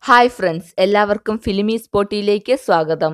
hi friends എല്ലാവർക്കും ഫിലിമി സ്പോട്ടിയിലേക്ക് സ്വാഗതം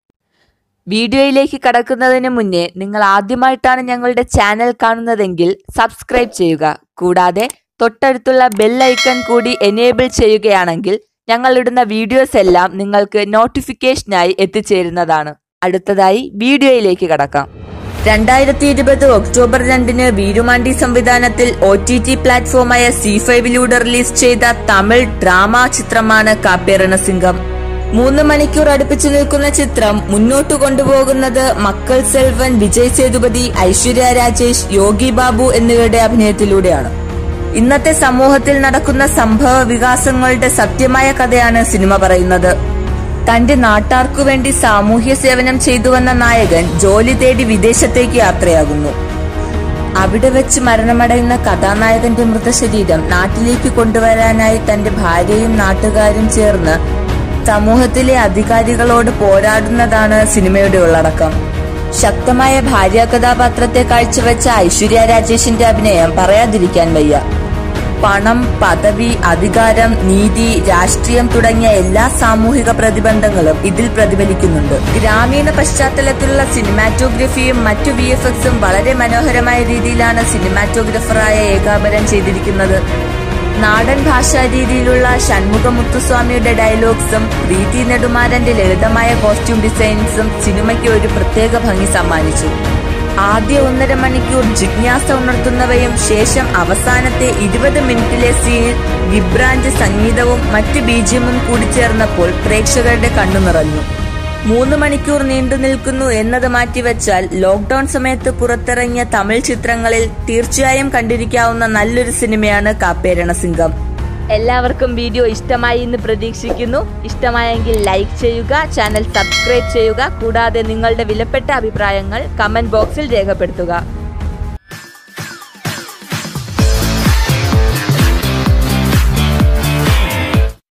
വീഡിയോയിലേക്ക് കടക്കുന്നതിന് മുന്നേ നിങ്ങൾ ആദ്യമായിട്ടാണ് ഞങ്ങളുടെ ചാനൽ കാണുന്നതെങ്കിൽ സബ്സ്ക്രൈബ് ചെയ്യുക കൂടാതെ തൊട്ടടുത്തുള്ള ബെൽ ഐക്കൺ കൂടി എനേബിൾ ചെയ്യുകയാണെങ്കിൽ ഞങ്ങൾ ഇടുന്ന വീഡിയോസ് എല്ലാം നിങ്ങൾക്ക് നോട്ടിഫിക്കേഷനായി എത്തിച്ചേരുന്നതാണ് അടുത്തതായി വീഡിയോയിലേക്ക് കടക്കാം രണ്ടായിരത്തി ഇരുപത് ഒക്ടോബർ രണ്ടിന് വീരുമാണ്ടി സംവിധാനത്തിൽ ഒ ടി ടി പ്ലാറ്റ്ഫോമായ സി ഫൈവിലൂടെ റിലീസ് ചെയ്ത തമിഴ് ഡ്രാമ ചിത്രമാണ് കാപ്പേറണ സിംഗം മൂന്ന് മണിക്കൂർ അടുപ്പിച്ചു നിൽക്കുന്ന ചിത്രം മുന്നോട്ടു കൊണ്ടുപോകുന്നത് മക്കൾ സെൽവൻ വിജയ് സേതുപതി ഐശ്വര്യ രാജേഷ് യോഗി ബാബു എന്നിവരുടെ അഭിനയത്തിലൂടെയാണ് ഇന്നത്തെ സമൂഹത്തിൽ നടക്കുന്ന സംഭവ വികാസങ്ങളുടെ സത്യമായ കഥയാണ് സിനിമ പറയുന്നത് തന്റെ നാട്ടാർക്കു വേണ്ടി സാമൂഹ്യ സേവനം ചെയ്തുവന്ന നായകൻ ജോലി തേടി വിദേശത്തേക്ക് യാത്രയാകുന്നു അവിടെ വെച്ച് മരണമടയുന്ന കഥാനായകന്റെ മൃതശരീരം നാട്ടിലേക്ക് കൊണ്ടുവരാനായി തന്റെ ഭാര്യയും നാട്ടുകാരും ചേർന്ന് സമൂഹത്തിലെ അധികാരികളോട് പോരാടുന്നതാണ് സിനിമയുടെ ഉള്ളടക്കം ശക്തമായ ഭാര്യ കഥാപാത്രത്തെ കാഴ്ചവെച്ച ഐശ്വര്യ രാജേഷിന്റെ അഭിനയം പറയാതിരിക്കാൻ വയ്യ പണം പദവി അധികാരം നീതി രാഷ്ട്രീയം തുടങ്ങിയ എല്ലാ സാമൂഹിക പ്രതിബന്ധങ്ങളും ഇതിൽ പ്രതിഫലിക്കുന്നുണ്ട് ഗ്രാമീണ പശ്ചാത്തലത്തിലുള്ള സിനിമാറ്റോഗ്രഫിയും മറ്റു വി എഫ് എക്സും വളരെ മനോഹരമായ രീതിയിലാണ് സിനിമാറ്റോഗ്രഫറായ ഏകാപരം ചെയ്തിരിക്കുന്നത് നാടൻ ഭാഷാ രീതിയിലുള്ള ഷൺമുഖ മുത്തുസ്വാമിയുടെ ഡയലോഗ്സും പ്രീതി നെടുമാരന്റെ ലളിതമായ കോസ്റ്റ്യൂം ഡിസൈൻസും സിനിമയ്ക്ക് ഒരു പ്രത്യേക ഭംഗി സമ്മാനിച്ചു ആദ്യ ഒന്നര മണിക്കൂർ ജിജ്ഞാസ ഉണർത്തുന്നവയും ശേഷം അവസാനത്തെ ഇരുപത് മിനിറ്റിലെ സീനിൽ വിബ്രാഞ്ച് സംഗീതവും മറ്റ് ബീജിയമും കൂടി ചേർന്നപ്പോൾ പ്രേക്ഷകരുടെ കണ്ണു നിറഞ്ഞു മൂന്ന് മണിക്കൂർ നീണ്ടു നിൽക്കുന്നു എന്നത് മാറ്റിവെച്ചാൽ ലോക്ക്ഡൌൺ സമയത്ത് പുറത്തിറങ്ങിയ തമിഴ് ചിത്രങ്ങളിൽ തീർച്ചയായും കണ്ടിരിക്കാവുന്ന നല്ലൊരു സിനിമയാണ് കാപ്പേരണ സിംഗം എല്ലാവർക്കും വീഡിയോ ഇഷ്ടമായി എന്ന് പ്രതീക്ഷിക്കുന്നു ഇഷ്ടമായെങ്കിൽ ലൈക്ക് ചെയ്യുക ചാനൽ സബ്സ്ക്രൈബ് ചെയ്യുക കൂടാതെ നിങ്ങളുടെ വിലപ്പെട്ട അഭിപ്രായങ്ങൾ കമന്റ് ബോക്സിൽ രേഖപ്പെടുത്തുക